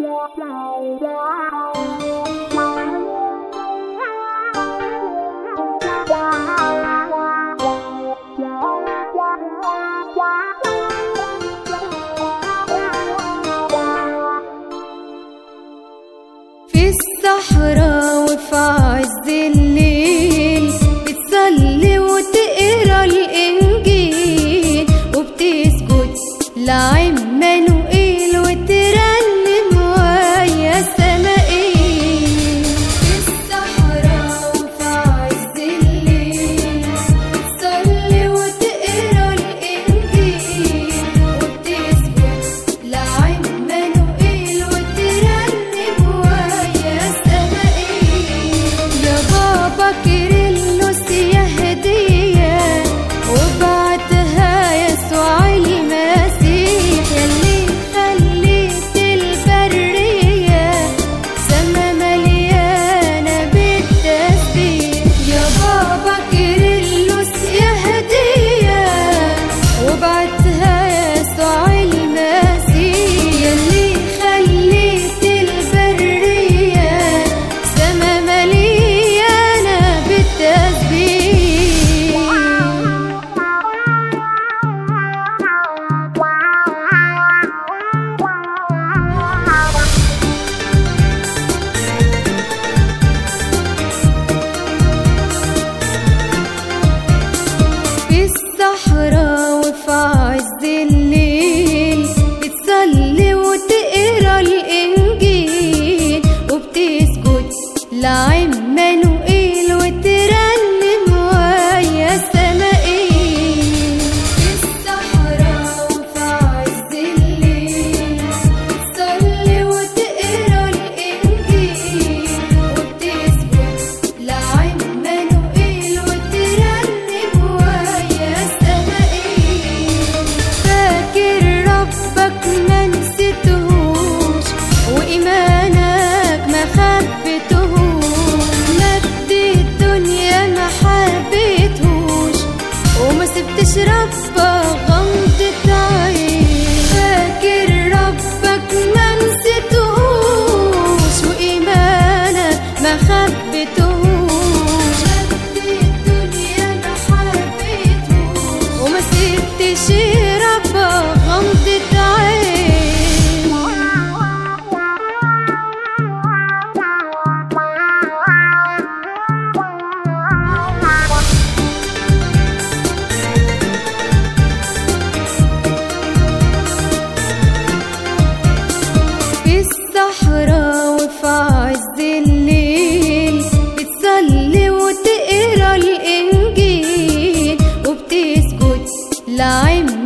في الصحراء وفي عز الليل بتصلي وتقرا الانجيل وبتسجد لعمانوئيل وترنم ويا سمائيل في الصحراء وفي عز الليل بتصلي وتقرا الانجيل وبتسجد لعمانوئيل وترنم ويا سمائيل يا بابا كيرلس يا هدية وبعتها يسوع المسيح يلي خليت البرية سما مليانة بالتسبيح يا بابا كيرلس يا هدية وبعتها يسوع المسيح يلي خليت البرية سما مليانة بالتسبيح في الصحراء وفي عز الليل بتصلي وتقرا الانجيل وبتسجد لعمانوئيل وترنم ويا سمائيل في الصحراء وفي عز الليل بتصلي وتقرا الانجيل وبتسجد لعمانوئيل وترنم ويا سمائيل فاكر ربك ما نسيتهوش وإيمانك ما خبيتهوش مد الدنيا ما حبيتهوش وما سبتش ربك غمضة عين فاكر ربك ما نسيتهوش وإيمانك ما خبيتهوش مد الدنيا ما حبيتهوش وما سبتش ربك غمضة عين في الصحراء وفي عز الليل بتصلي وتقرا الانجيل وبتسجد لعم